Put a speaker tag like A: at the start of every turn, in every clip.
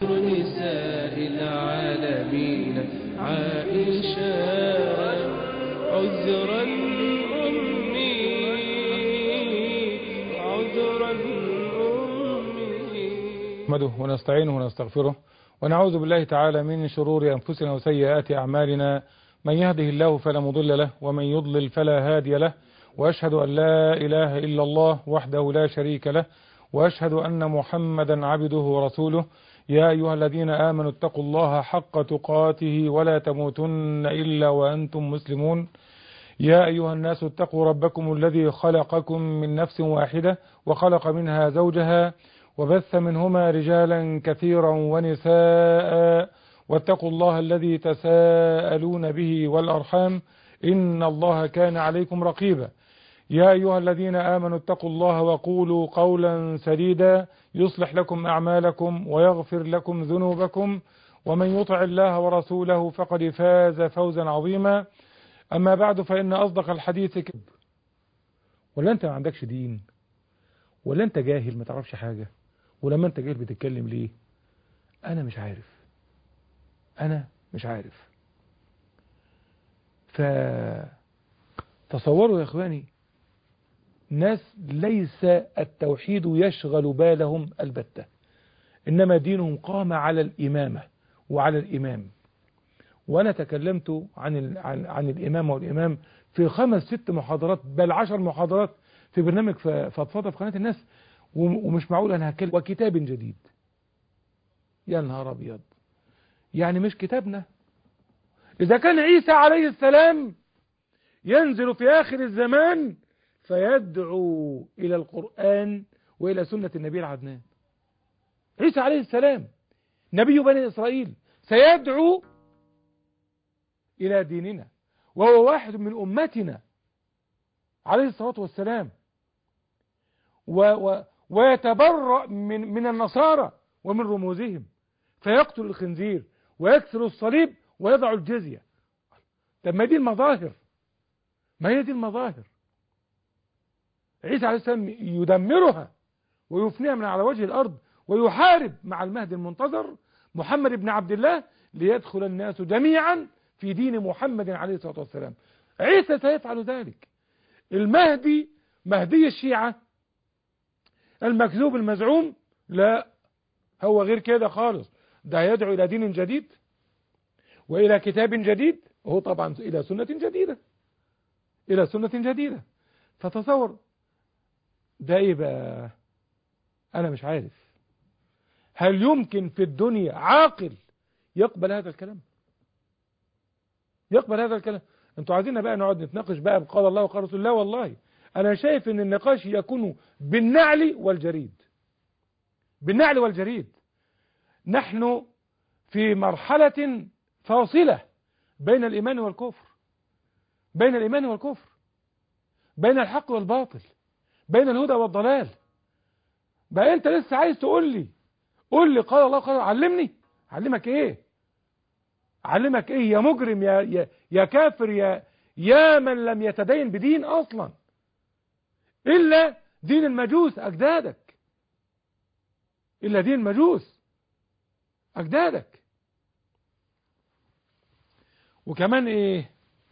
A: نساء العالمين عائشة عذرا أمي عذرا أمي
B: نحمده ونستعينه ونستغفره ونعوذ بالله تعالى من شرور أنفسنا وسيئات أعمالنا من يهده الله فلا مضل له ومن يضلل فلا هادي له وأشهد أن لا إله إلا الله وحده لا شريك له وأشهد أن محمدا عبده ورسوله يا أيها الذين آمنوا اتقوا الله حق تقاته ولا تموتن إلا وأنتم مسلمون يا أيها الناس اتقوا ربكم الذي خلقكم من نفس واحدة وخلق منها زوجها وبث منهما رجالا كثيرا ونساء واتقوا الله الذي تساءلون به والأرحام إن الله كان عليكم رقيبا يا أيها الذين آمنوا اتقوا الله وقولوا قولا سديدا يصلح لكم أعمالكم ويغفر لكم ذنوبكم ومن يطع الله ورسوله فقد فاز فوزا عظيما أما بعد فإن أصدق الحديث كذب ولا أنت ما عندكش دين ولا أنت جاهل ما تعرفش حاجة ولما أنت جاهل بتتكلم ليه أنا مش عارف أنا مش عارف فتصوروا يا إخواني ناس ليس التوحيد يشغل بالهم البتة إنما دينهم قام على الإمامة وعلى الإمام وأنا تكلمت عن, عن, عن الإمامة والإمام في خمس ست محاضرات بل عشر محاضرات في برنامج فضفضة في قناة الناس ومش معقول أنا هتكلم وكتاب جديد يا نهار أبيض يعني مش كتابنا إذا كان عيسى عليه السلام ينزل في آخر الزمان فيدعو إلى القرآن وإلى سنة النبي العدنان عيسى عليه السلام نبي بني إسرائيل سيدعو إلى ديننا وهو واحد من أمتنا عليه الصلاة والسلام و و ويتبرأ من, من النصارى ومن رموزهم فيقتل الخنزير ويكسر الصليب ويضع الجزية طب ما دي المظاهر ما هي دي المظاهر عيسى عليه السلام يدمرها ويفنيها من على وجه الأرض ويحارب مع المهدي المنتظر محمد بن عبد الله ليدخل الناس جميعا في دين محمد عليه الصلاة والسلام عيسى سيفعل ذلك المهدي مهدي الشيعة المكذوب المزعوم لا هو غير كده خالص ده يدعو إلى دين جديد وإلى كتاب جديد وهو طبعا إلى سنة جديدة إلى سنة جديدة فتصور ده إيه بقى أنا مش عارف هل يمكن في الدنيا عاقل يقبل هذا الكلام يقبل هذا الكلام انتوا عايزين بقى نقعد نتناقش بقى بقال الله وقال رسول الله والله أنا شايف ان النقاش يكون بالنعل والجريد بالنعل والجريد نحن في مرحلة فاصلة بين الإيمان والكفر بين الإيمان والكفر بين الحق والباطل بين الهدى والضلال بقى أنت لسه عايز تقول لي قول لي قال الله قال علمني علمك إيه علمك إيه يا مجرم يا, يا, يا كافر يا, يا من لم يتدين بدين أصلا إلا دين المجوس أجدادك إلا دين المجوس أجدادك وكمان إيه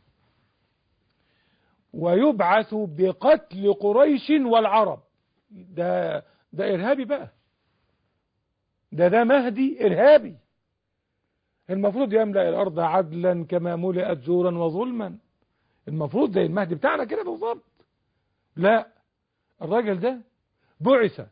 B: ويبعث بقتل قريش والعرب ده ده إرهابي بقى ده ده مهدي إرهابي المفروض يملأ الأرض عدلا كما ملئت زورا وظلما المفروض زي المهدي بتاعنا كده بالظبط لا الراجل ده بعث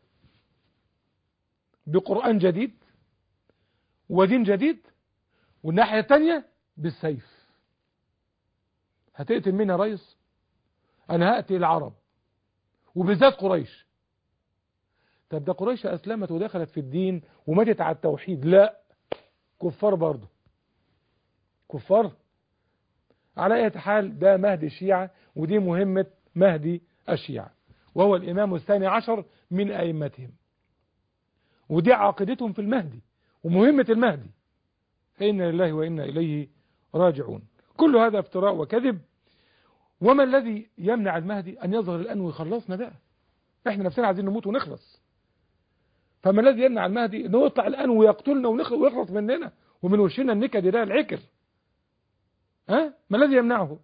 B: بقرآن جديد ودين جديد والناحية التانية بالسيف هتقتل مين يا ريس انا هقتل العرب وبالذات قريش طب ده قريش اسلمت ودخلت في الدين وماتت على التوحيد لا كفار برضه كفار على اي حال ده مهدي الشيعة ودي مهمة مهدي الشيعة وهو الامام الثاني عشر من ائمتهم ودي عقيدتهم في المهدي ومهمة المهدي فإنا لله وإنا إليه راجعون كل هذا افتراء وكذب وما الذي يمنع المهدي أن يظهر الآن ويخلصنا بقى احنا نفسنا عايزين نموت ونخلص فما الذي يمنع المهدي انه يطلع الان ويقتلنا ونخ- ويخلص مننا ومن وشنا النكد ده العكر ها ما الذي يمنعه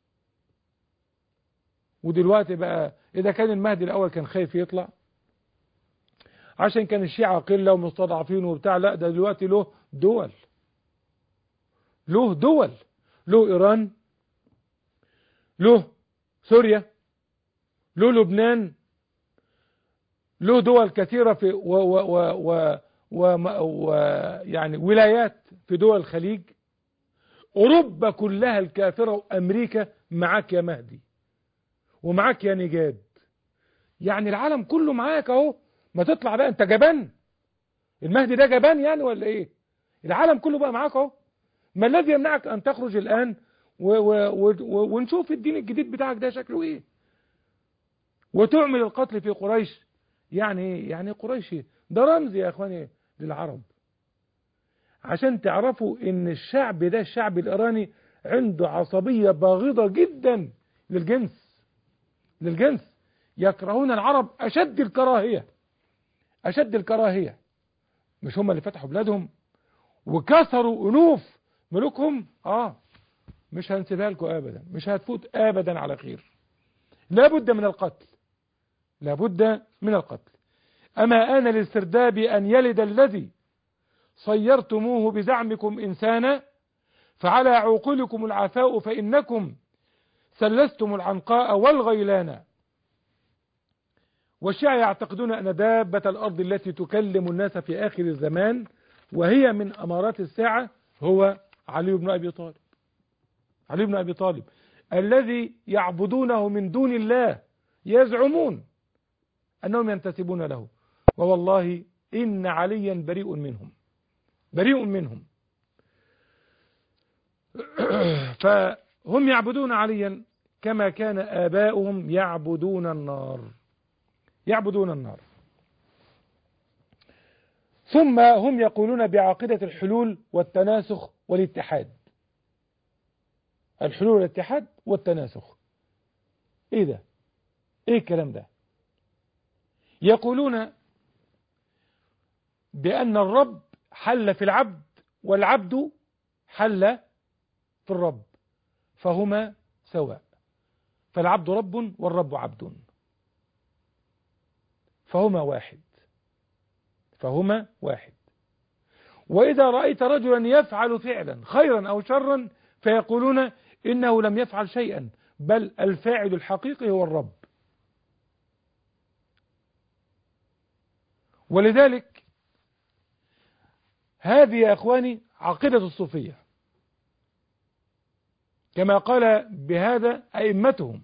B: ودلوقتي بقى اذا كان المهدي الاول كان خايف يطلع عشان كان الشيعة قلة ومستضعفين وبتاع لا ده دلوقتي له دول له دول له إيران له سوريا له لبنان له دول كثيرة في و و و و و و يعني ولايات في دول الخليج أوروبا كلها الكافرة وأمريكا معاك يا مهدي ومعاك يا نجاد يعني العالم كله معاك اهو ما تطلع بقى انت جبان المهدي ده جبان يعني ولا ايه العالم كله بقى معاك اهو ما الذي يمنعك ان تخرج الان و و و و ونشوف الدين الجديد بتاعك ده شكله ايه وتعمل القتل في قريش يعني ايه يعني قريش ده رمز يا اخواني للعرب عشان تعرفوا ان الشعب ده الشعب الايراني عنده عصبية باغضة جدا للجنس للجنس يكرهون العرب اشد الكراهية اشد الكراهية مش هم اللي فتحوا بلادهم وكسروا انوف ملوكهم اه مش هنسيبها لكم ابدا مش هتفوت ابدا على خير لابد من القتل لابد من القتل اما ان للسرداب ان يلد الذي صيرتموه بزعمكم انسانا فعلى عقولكم العفاء فانكم سلستم العنقاء والغيلان والشيعة يعتقدون أن دابة الأرض التي تكلم الناس في آخر الزمان وهي من أمارات الساعة هو علي بن أبي طالب علي بن أبي طالب الذي يعبدونه من دون الله يزعمون أنهم ينتسبون له ووالله إن عليا بريء منهم بريء منهم فهم يعبدون عليا كما كان آباؤهم يعبدون النار يعبدون النار ثم هم يقولون بعقيدة الحلول والتناسخ والاتحاد الحلول والاتحاد والتناسخ ايه ده ايه الكلام ده يقولون بأن الرب حل في العبد والعبد حل في الرب فهما سواء فالعبد رب والرب عبد فهما واحد فهما واحد وإذا رأيت رجلا يفعل فعلا خيرا أو شرا فيقولون إنه لم يفعل شيئا بل الفاعل الحقيقي هو الرب ولذلك هذه يا أخواني عقيدة الصوفية كما قال بهذا أئمتهم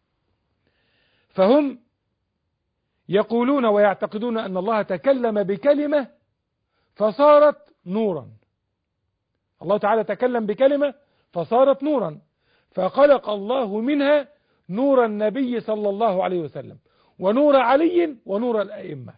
B: فهم يقولون ويعتقدون أن الله تكلم بكلمة فصارت نورا الله تعالى تكلم بكلمة فصارت نورا فخلق الله منها نور النبي صلى الله عليه وسلم ونور علي ونور الأئمة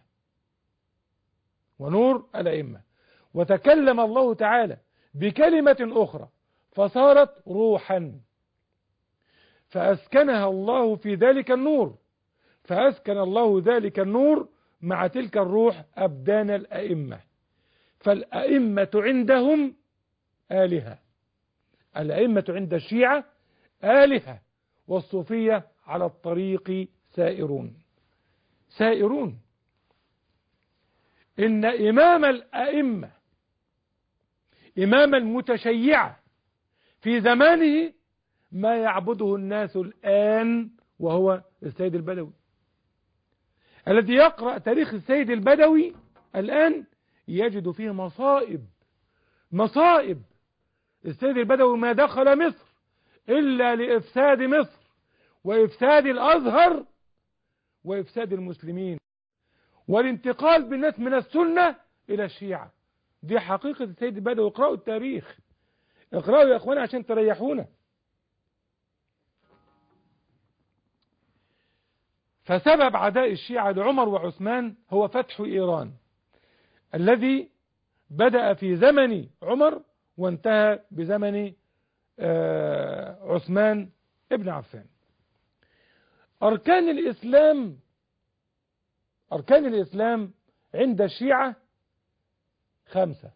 B: ونور الأئمة وتكلم الله تعالى بكلمة أخرى فصارت روحا فأسكنها الله في ذلك النور فأسكن الله ذلك النور مع تلك الروح أبدان الأئمة فالأئمة عندهم آلهة الأئمة عند الشيعة آلهة والصوفية على الطريق سائرون سائرون إن إمام الأئمة إمام المتشيعة في زمانه ما يعبده الناس الآن وهو السيد البدوي الذي يقرأ تاريخ السيد البدوي الآن يجد فيه مصائب مصائب السيد البدوي ما دخل مصر إلا لإفساد مصر وإفساد الأزهر وإفساد المسلمين والانتقال بالناس من السنة إلى الشيعة دي حقيقة السيد البدوي اقرأوا التاريخ اقرأوا يا أخوانا عشان تريحونا فسبب عداء الشيعة لعمر وعثمان هو فتح إيران الذي بدأ في زمن عمر وانتهى بزمن عثمان ابن عفان أركان الإسلام أركان الإسلام عند الشيعة خمسة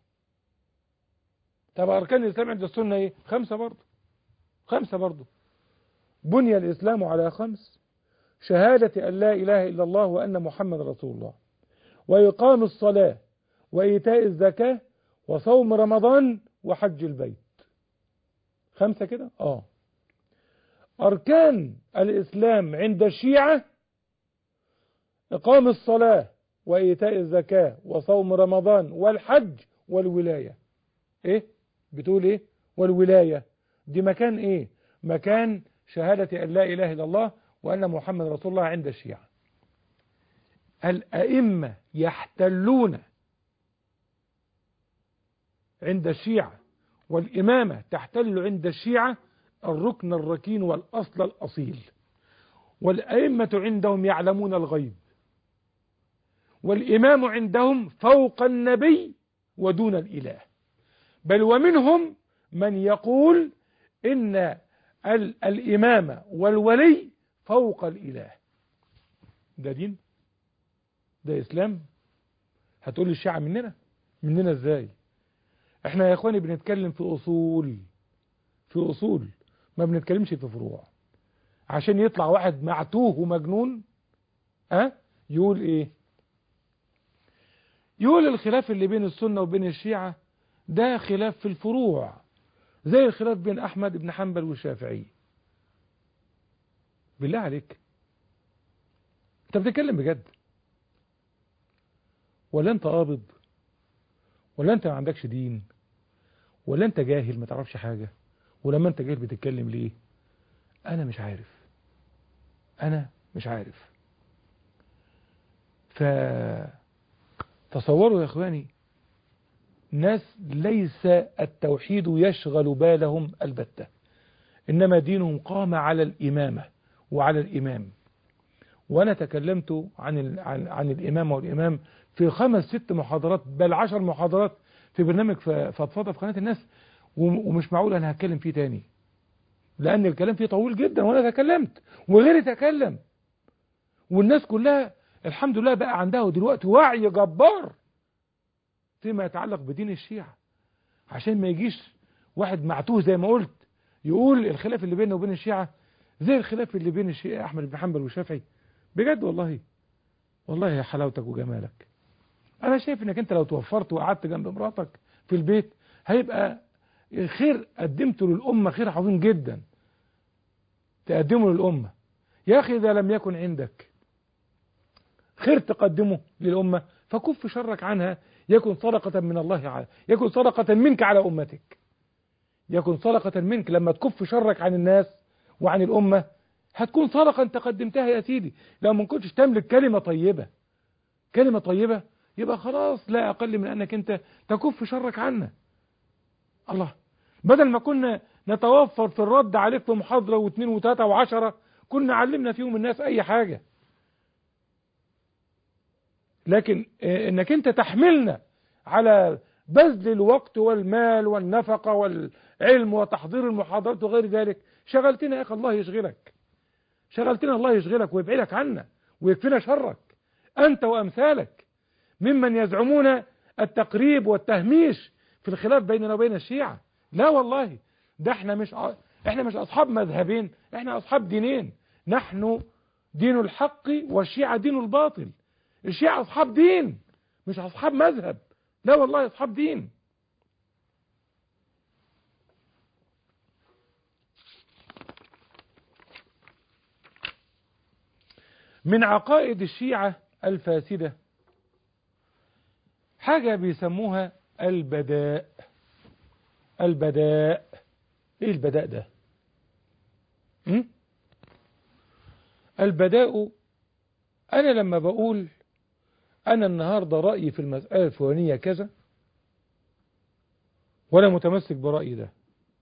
B: طب أركان الإسلام عند السنة إيه خمسة برضه خمسة برضه بني الإسلام على خمس شهادة أن لا إله إلا الله وأن محمد رسول الله وإقام الصلاة وإيتاء الزكاة وصوم رمضان وحج البيت خمسة كده آه أركان الإسلام عند الشيعة إقام الصلاة وإيتاء الزكاة وصوم رمضان والحج والولاية إيه بتقول إيه والولاية دي مكان إيه مكان شهادة أن لا إله إلا الله وأن محمد رسول الله عند الشيعة الأئمة يحتلون عند الشيعة والإمامة تحتل عند الشيعة الركن الركين والأصل الأصيل والأئمة عندهم يعلمون الغيب والإمام عندهم فوق النبي ودون الإله بل ومنهم من يقول إن الإمامة والولي فوق الإله ده دين ده إسلام هتقول لي الشيعة مننا مننا إزاي احنا يا اخواني بنتكلم في أصول في أصول ما بنتكلمش في فروع عشان يطلع واحد معتوه ومجنون أه؟ يقول ايه يقول الخلاف اللي بين السنة وبين الشيعة ده خلاف في الفروع زي الخلاف بين أحمد بن حنبل والشافعي بالله عليك انت بتتكلم بجد ولا انت قابض ولا انت ما عندكش دين ولا انت جاهل ما تعرفش حاجة ولما انت جاهل بتتكلم ليه انا مش عارف انا مش عارف فتصوروا يا اخواني ناس ليس التوحيد يشغل بالهم البتة إنما دينهم قام على الإمامة وعلى الإمام وأنا تكلمت عن, عن, عن الإمامة والإمام في خمس ست محاضرات بل عشر محاضرات في برنامج فضفضة في قناة الناس ومش معقول أنا هتكلم فيه تاني لأن الكلام فيه طويل جدا وأنا تكلمت وغيري تكلم والناس كلها الحمد لله بقى عندها دلوقتي وعي جبار فيما يتعلق بدين الشيعة عشان ما يجيش واحد معتوه زي ما قلت يقول الخلاف اللي بينه وبين الشيعة زي الخلاف اللي بين الشيعة أحمد بن حنبل والشافعي بجد والله والله يا حلاوتك وجمالك أنا شايف إنك أنت لو توفرت وقعدت جنب مراتك في البيت هيبقى خير قدمته للأمة خير عظيم جدا تقدمه للأمة يا أخي إذا لم يكن عندك خير تقدمه للأمة فكف شرك عنها يكن صدقة من الله على يكن صدقة منك على أمتك يكن صدقة منك لما تكف شرك عن الناس وعن الأمة هتكون صدقة انت قدمتها يا سيدي لو ما كنتش تملك كلمة طيبة كلمة طيبة يبقى خلاص لا أقل من أنك أنت تكف شرك عنا الله بدل ما كنا نتوفر في الرد عليك في محاضرة واثنين وثلاثة وعشرة كنا علمنا فيهم الناس أي حاجة لكن انك انت تحملنا على بذل الوقت والمال والنفقة والعلم وتحضير المحاضرات وغير ذلك شغلتنا يا اخي الله يشغلك شغلتنا الله يشغلك ويبعدك عنا ويكفينا شرك انت وامثالك ممن يزعمون التقريب والتهميش في الخلاف بيننا وبين الشيعة لا والله ده احنا مش احنا مش اصحاب مذهبين احنا اصحاب دينين نحن دين الحق والشيعة دين الباطل الشيعة أصحاب دين مش أصحاب مذهب لا والله أصحاب دين من عقائد الشيعة الفاسدة حاجة بيسموها البداء البداء ايه البداء ده م? البداء انا لما بقول أنا النهاردة رأيي في المسألة الفلانية كذا وأنا متمسك برأيي ده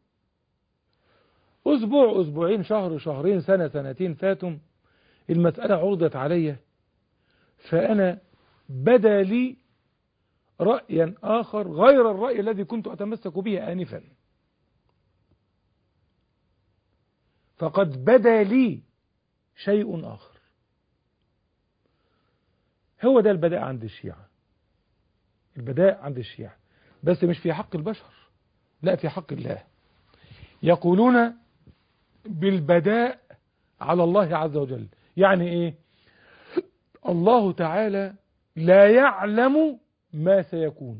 B: أسبوع أسبوعين شهر شهرين سنة سنتين فاتم المسألة عرضت علي فأنا بدا لي رأيا آخر غير الرأي الذي كنت أتمسك به آنفا فقد بدا لي شيء آخر هو ده البداء عند الشيعة البداء عند الشيعة بس مش في حق البشر لا في حق الله يقولون بالبداء على الله عز وجل يعني ايه الله تعالى لا يعلم ما سيكون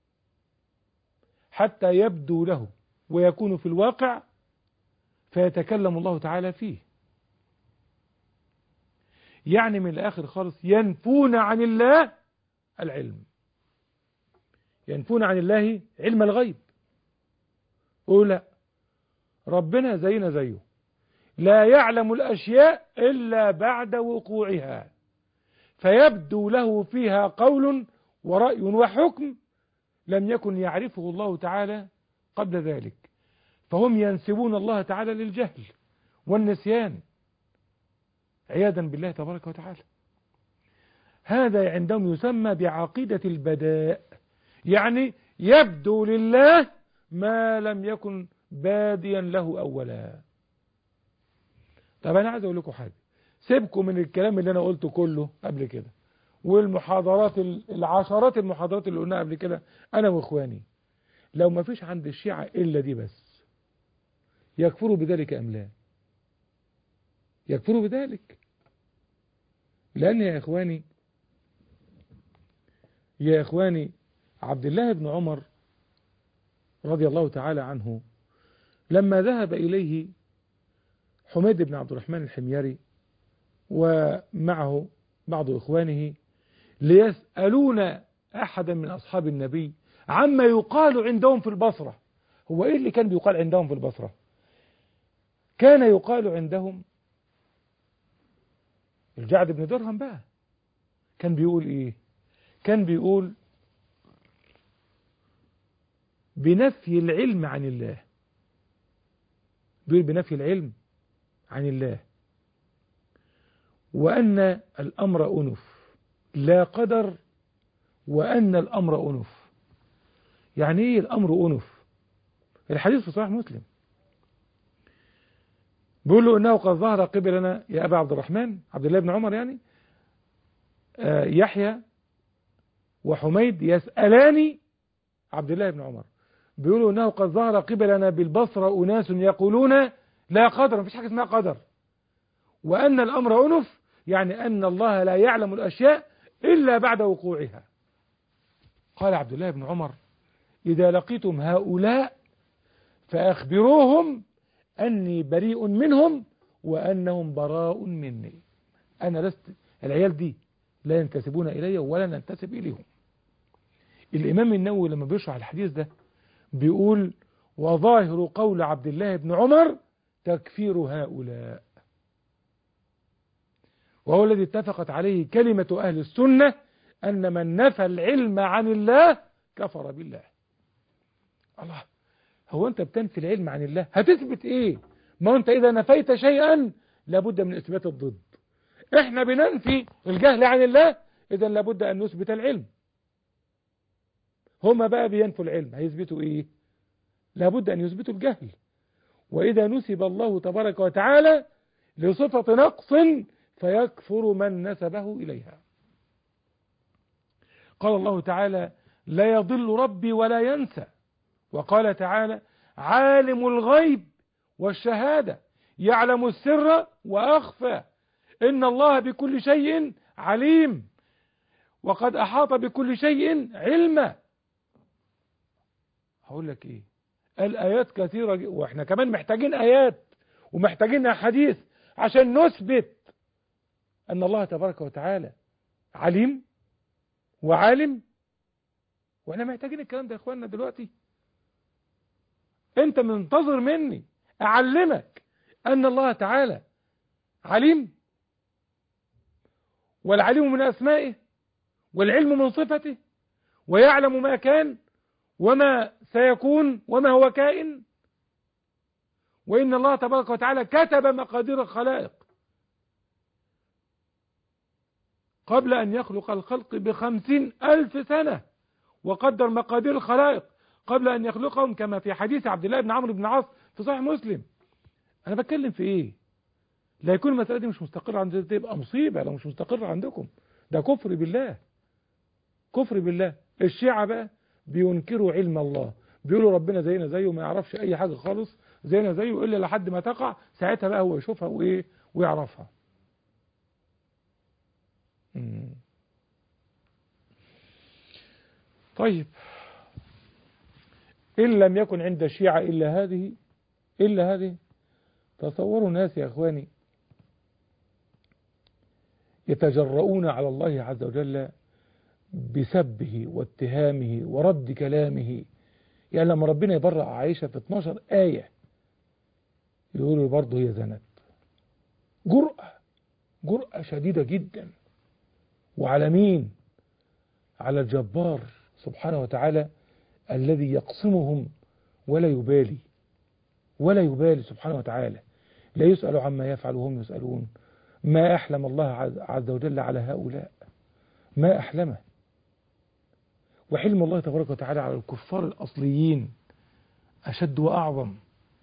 B: حتى يبدو له ويكون في الواقع فيتكلم الله تعالى فيه يعني من الآخر خالص ينفون عن الله العلم ينفون عن الله علم الغيب يقول لا ربنا زينا زيه لا يعلم الأشياء إلا بعد وقوعها فيبدو له فيها قول ورأي وحكم لم يكن يعرفه الله تعالى قبل ذلك فهم ينسبون الله تعالى للجهل والنسيان عياذا بالله تبارك وتعالى هذا عندهم يسمى بعقيدة البداء يعني يبدو لله ما لم يكن باديا له أولا طب أنا عايز أقول لكم حاجة سيبكم من الكلام اللي أنا قلته كله قبل كده والمحاضرات العشرات المحاضرات اللي قلناها قبل كده أنا وإخواني لو ما فيش عند الشيعة إلا دي بس يكفروا بذلك أم لا يكفروا بذلك لأن يا إخواني يا إخواني عبد الله بن عمر رضي الله تعالى عنه لما ذهب إليه حميد بن عبد الرحمن الحميري ومعه بعض إخوانه ليسألون أحدا من أصحاب النبي عما يقال عندهم في البصرة هو إيه اللي كان بيقال عندهم في البصرة كان يقال عندهم الجعد بن درهم بقى كان بيقول إيه كان بيقول بنفي العلم عن الله بيقول بنفي العلم عن الله وأن الأمر أنف لا قدر وأن الأمر أنف يعني إيه الأمر أنف الحديث في صحيح مسلم بيقول له إنه قد ظهر قبلنا يا أبا عبد الرحمن عبد الله بن عمر يعني آه يحيى وحميد يسألان عبد الله بن عمر بيقولوا انه قد ظهر قبلنا بالبصرة اناس يقولون لا قدر مفيش حاجة اسمها قدر وان الامر انف يعني ان الله لا يعلم الاشياء الا بعد وقوعها قال عبد الله بن عمر اذا لقيتم هؤلاء فاخبروهم اني بريء منهم وانهم براء مني انا لست العيال دي لا ينتسبون الي ولا ننتسب اليهم الامام النووي لما بيشرح الحديث ده بيقول وظاهر قول عبد الله بن عمر تكفير هؤلاء وهو الذي اتفقت عليه كلمة أهل السنة أن من نفى العلم عن الله كفر بالله الله هو أنت بتنفي العلم عن الله هتثبت إيه ما أنت إذا نفيت شيئا لابد من إثبات الضد إحنا بننفي الجهل عن الله إذا لابد أن نثبت العلم هما بقى بينفوا العلم هيثبتوا ايه لابد ان يثبتوا الجهل واذا نسب الله تبارك وتعالى لصفة نقص فيكفر من نسبه اليها قال الله تعالى لا يضل ربي ولا ينسى وقال تعالى عالم الغيب والشهادة يعلم السر وأخفى إن الله بكل شيء عليم وقد أحاط بكل شيء علما هقول لك ايه الآيات كثيرة واحنا كمان محتاجين آيات ومحتاجين أحاديث عشان نثبت أن الله تبارك وتعالى عليم وعالم واحنا محتاجين الكلام ده يا اخواننا دلوقتي انت منتظر مني اعلمك ان الله تعالى عليم والعليم من اسمائه والعلم من صفته ويعلم ما كان وما سيكون وما هو كائن وإن الله تبارك وتعالى كتب مقادير الخلائق قبل أن يخلق الخلق بخمسين ألف سنة وقدر مقادير الخلائق قبل أن يخلقهم كما في حديث عبد الله بن عمرو بن عاص في صحيح مسلم أنا بتكلم في إيه لا يكون المسألة دي مش مستقرة عندكم تبقى مصيبة لو مش مستقرة عندكم ده كفر بالله كفر بالله الشيعة بقى بينكروا علم الله بيقولوا ربنا زينا زيه ما يعرفش اي حاجة خالص زينا زيه الا لحد ما تقع ساعتها بقى هو يشوفها وايه ويعرفها مم. طيب إن لم يكن عند الشيعة إلا هذه إلا هذه تصوروا ناس يا أخواني يتجرؤون على الله عز وجل بسبه واتهامه ورد كلامه يعني لما ربنا يبرأ عائشة في 12 آية يقولوا برضه هي زنت جرأة جرأة شديدة جدا وعلى مين على الجبار سبحانه وتعالى الذي يقسمهم ولا يبالي ولا يبالي سبحانه وتعالى لا يسأل عما يفعل وهم يسألون ما أحلم الله عز وجل على هؤلاء ما أحلمه وحلم الله تبارك وتعالى على الكفار الأصليين أشد وأعظم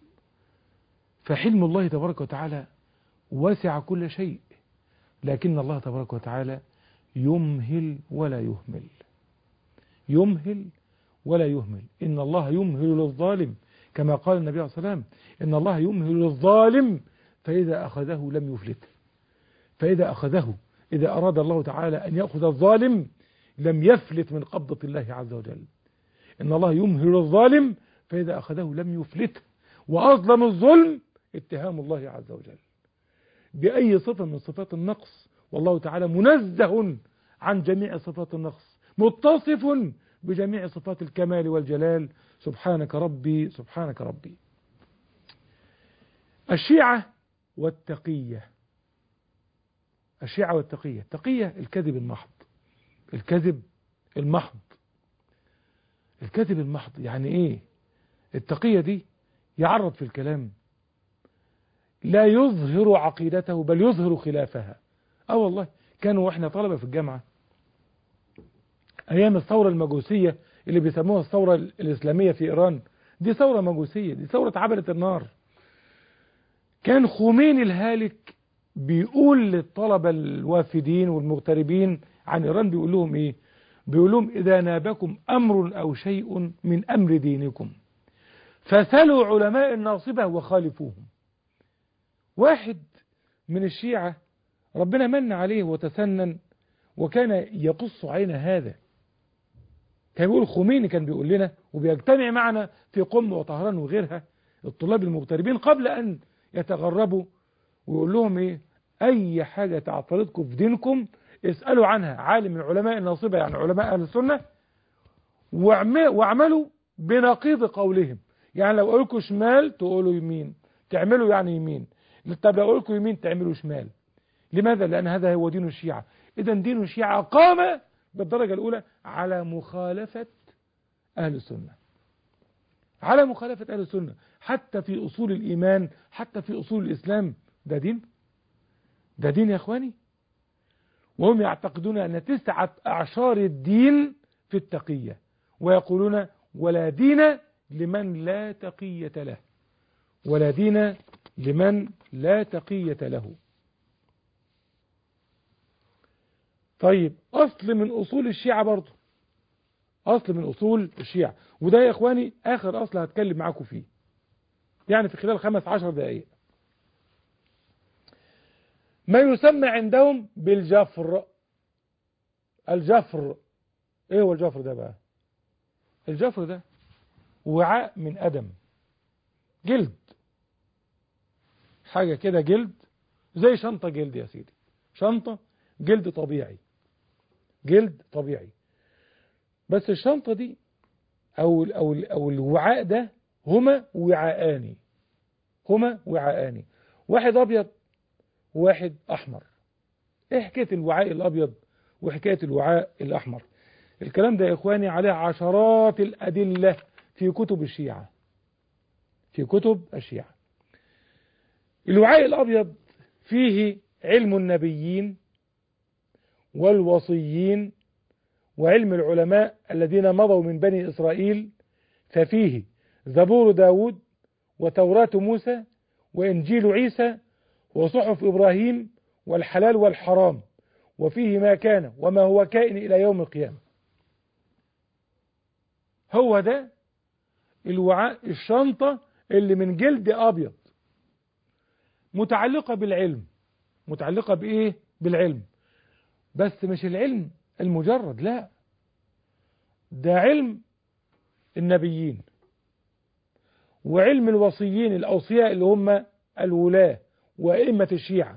B: فحلم الله تبارك وتعالى واسع كل شيء لكن الله تبارك وتعالى يمهل ولا يهمل يمهل ولا يهمل إن الله يمهل للظالم كما قال النبي عليه الصلاة والسلام إن الله يمهل للظالم فإذا أخذه لم يفلته فإذا أخذه إذا أراد الله تعالى أن يأخذ الظالم لم يفلت من قبضة الله عز وجل إن الله يمهل الظالم فإذا أخذه لم يفلته وأظلم الظلم اتهام الله عز وجل بأي صفة من صفات النقص والله تعالى منزه عن جميع صفات النقص متصف بجميع صفات الكمال والجلال سبحانك ربي سبحانك ربي الشيعة والتقية الشيعة والتقية التقية الكذب المحض الكذب المحض الكذب المحض يعني ايه التقية دي يعرض في الكلام لا يظهر عقيدته بل يظهر خلافها اه والله كانوا واحنا طلبة في الجامعة ايام الثورة المجوسية اللي بيسموها الثورة الاسلامية في ايران دي ثورة مجوسية دي ثورة عبلة النار كان خوميني الهالك بيقول للطلبة الوافدين والمغتربين عن ايران بيقول لهم ايه بيقول لهم اذا نابكم امر او شيء من امر دينكم فسلوا علماء الناصبة وخالفوهم واحد من الشيعة ربنا من عليه وتسنن وكان يقص عين هذا كان بيقول خميني كان بيقول لنا وبيجتمع معنا في قم وطهران وغيرها الطلاب المغتربين قبل أن يتغربوا ويقول لهم إيه أي حاجة تعترضكم في دينكم اسألوا عنها عالم من علماء الناصبة يعني علماء أهل السنة واعملوا بنقيض قولهم يعني لو قلكوا شمال تقولوا يمين تعملوا يعني يمين طب لو قلكوا يمين تعملوا شمال لماذا لأن هذا هو دين الشيعة إذا دين الشيعة قام بالدرجة الأولى على مخالفة أهل السنة على مخالفة أهل السنة حتى في أصول الإيمان حتى في أصول الإسلام ده دين ده دين يا أخواني وهم يعتقدون أن تسعة أعشار الدين في التقية ويقولون ولا دين لمن لا تقية له ولا دين لمن لا تقية له طيب أصل من أصول الشيعة برضه أصل من أصول الشيعة وده يا إخواني آخر أصل هتكلم معاكم فيه يعني في خلال خمس عشر دقائق ما يسمى عندهم بالجفر الجفر ايه هو الجفر ده بقى الجفر ده وعاء من أدم جلد حاجة كده جلد زي شنطة جلد يا سيدي شنطة جلد طبيعي جلد طبيعي بس الشنطة دي أو, أو, أو الوعاء ده هما وعاءان هما وعاءان واحد أبيض وواحد أحمر إيه حكاية الوعاء الأبيض وحكاية الوعاء الأحمر الكلام ده يا إخواني عليه عشرات الأدلة في كتب الشيعة في كتب الشيعة الوعاء الأبيض فيه علم النبيين والوصيين وعلم العلماء الذين مضوا من بني إسرائيل ففيه زبور داود وتوراة موسى وإنجيل عيسى وصحف إبراهيم والحلال والحرام وفيه ما كان وما هو كائن إلى يوم القيامة هو ده الوعاء الشنطة اللي من جلد أبيض متعلقة بالعلم متعلقة بإيه بالعلم بس مش العلم المجرد لا ده علم النبيين وعلم الوصيين الأوصياء اللي هم الولاة وأئمة الشيعة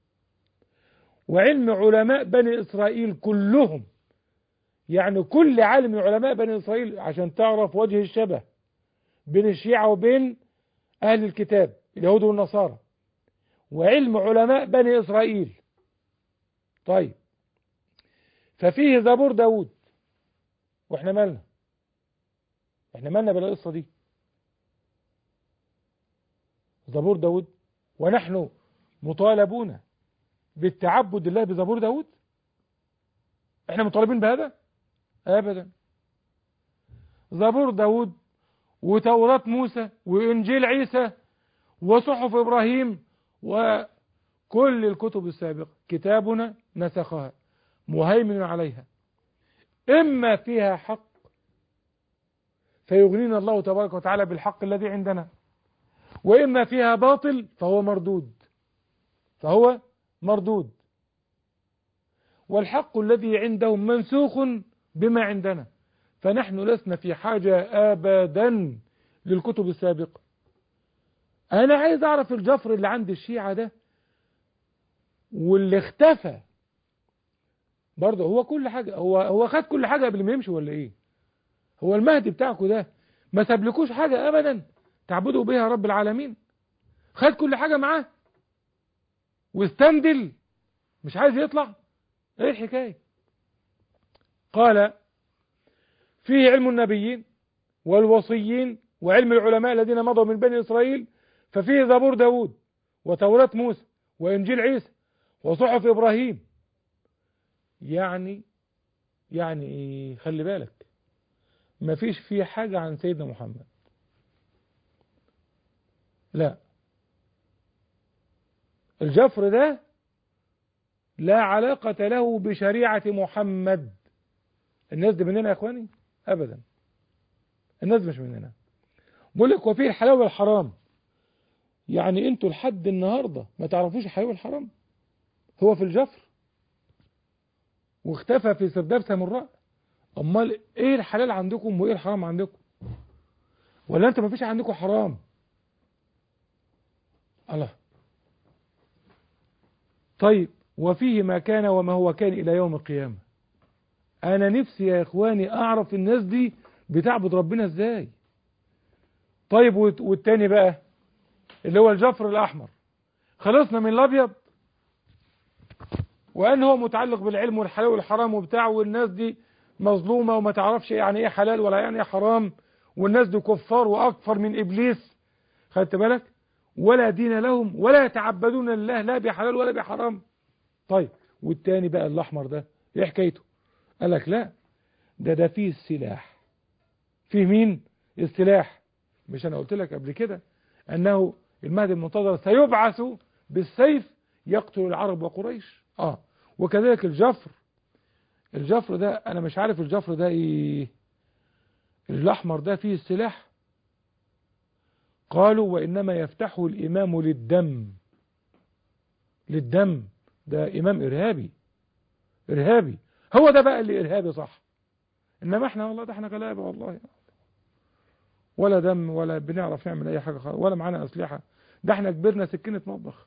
B: وعلم علماء بني إسرائيل كلهم يعني كل عالم من علماء بني إسرائيل عشان تعرف وجه الشبه بين الشيعة وبين أهل الكتاب اليهود والنصارى وعلم علماء بني إسرائيل طيب ففيه زبور داود واحنا مالنا احنا مالنا بالقصة دي زبور داود ونحن مطالبون بالتعبد لله بزبور داود احنا مطالبين بهذا ابدا زبور داود وتوراة موسى وانجيل عيسى وصحف ابراهيم وكل الكتب السابقة كتابنا نسخها مهيمن عليها اما فيها حق فيغنينا الله تبارك وتعالى بالحق الذي عندنا وإما فيها باطل فهو مردود فهو مردود والحق الذي عندهم منسوخ بما عندنا فنحن لسنا في حاجة أبدا للكتب السابقة أنا عايز أعرف الجفر اللي عند الشيعة ده واللي اختفى برضه هو كل حاجة هو هو خد كل حاجة قبل ما يمشي ولا إيه هو المهدي بتاعكم ده ما سابلكوش حاجة أبدا تعبدوا بها رب العالمين خد كل حاجة معاه واستندل مش عايز يطلع ايه الحكاية قال فيه علم النبيين والوصيين وعلم العلماء الذين مضوا من بني إسرائيل ففيه زبور داود وتوراة موسى وإنجيل عيسى وصحف إبراهيم يعني يعني ايه خلي بالك ما فيش فيه حاجة عن سيدنا محمد لا الجفر ده لا علاقة له بشريعة محمد الناس دي مننا يا اخواني ابدا الناس مش مننا بقول لك وفيه الحلال والحرام يعني انتوا لحد النهاردة ما تعرفوش الحلال والحرام هو في الجفر واختفى في سرداب سامراء امال ايه الحلال عندكم وايه الحرام عندكم ولا انت ما فيش عندكم حرام الله طيب وفيه ما كان وما هو كان إلى يوم القيامة أنا نفسي يا إخواني أعرف الناس دي بتعبد ربنا إزاي طيب والتاني بقى اللي هو الجفر الأحمر خلصنا من الأبيض وأن هو متعلق بالعلم والحلال والحرام وبتاع والناس دي مظلومة وما تعرفش يعني إيه حلال ولا يعني إيه حرام والناس دي كفار وأكفر من إبليس خدت بالك ولا دين لهم ولا يتعبدون لله لا بحلال ولا بحرام طيب والتاني بقى الأحمر ده ايه حكايته قال لك لا ده ده فيه السلاح فيه مين السلاح مش انا قلت لك قبل كده انه المهدي المنتظر سيبعث بالسيف يقتل العرب وقريش اه وكذلك الجفر الجفر ده انا مش عارف الجفر ده ايه الاحمر ده فيه السلاح قالوا وإنما يفتحه الإمام للدم للدم ده إمام إرهابي إرهابي هو ده بقى اللي إرهابي صح إنما إحنا والله ده إحنا غلابة والله ولا دم ولا بنعرف نعمل أي حاجة خالص ولا معانا أسلحة ده إحنا كبرنا سكينة مطبخ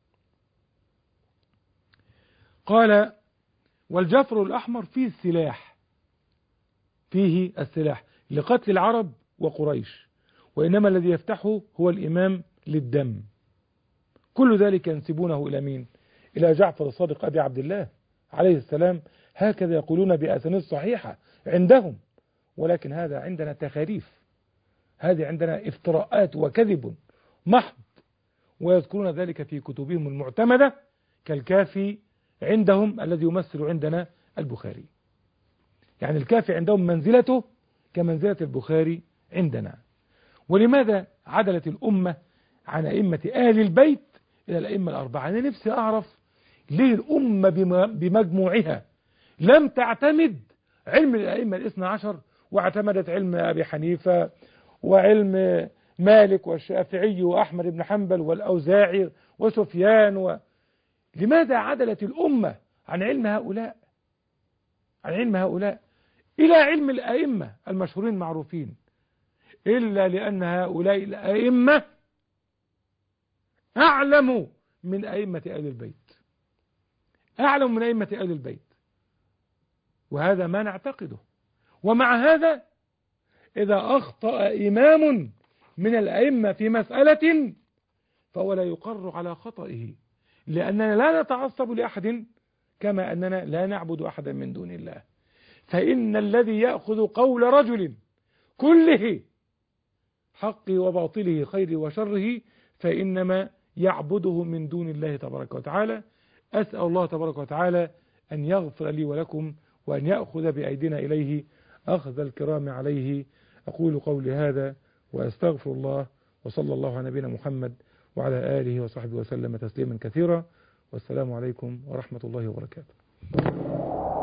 B: قال والجفر الأحمر فيه السلاح فيه السلاح لقتل العرب وقريش وإنما الذي يفتحه هو الإمام للدم كل ذلك ينسبونه إلى مين إلى جعفر الصادق أبي عبد الله عليه السلام هكذا يقولون بأسانيد صحيحة عندهم ولكن هذا عندنا تخاريف هذه عندنا افتراءات وكذب محض ويذكرون ذلك في كتبهم المعتمدة كالكافي عندهم الذي يمثل عندنا البخاري يعني الكافي عندهم منزلته كمنزلة البخاري عندنا ولماذا عدلت الأمة عن أئمة آل البيت إلى الأئمة الأربعة أنا نفسي أعرف ليه الأمة بمجموعها لم تعتمد علم الأئمة الاثنى عشر واعتمدت علم أبي حنيفة وعلم مالك والشافعي وأحمد بن حنبل والأوزاعي وسفيان و... لماذا عدلت الأمة عن علم هؤلاء عن علم هؤلاء إلى علم الأئمة المشهورين معروفين إلا لأن هؤلاء الأئمة أعلم من أئمة أهل البيت أعلم من أئمة أهل البيت وهذا ما نعتقده ومع هذا إذا أخطأ إمام من الأئمة في مسألة فهو لا يقر على خطئه لأننا لا نتعصب لأحد كما أننا لا نعبد أحدا من دون الله فإن الذي يأخذ قول رجل كله حقه وباطله خيره وشره فإنما يعبده من دون الله تبارك وتعالى أسأل الله تبارك وتعالى أن يغفر لي ولكم وأن يأخذ بأيدينا إليه أخذ الكرام عليه أقول قولي هذا وأستغفر الله وصلى الله على نبينا محمد وعلى آله وصحبه وسلم تسليما كثيرا والسلام عليكم ورحمة الله وبركاته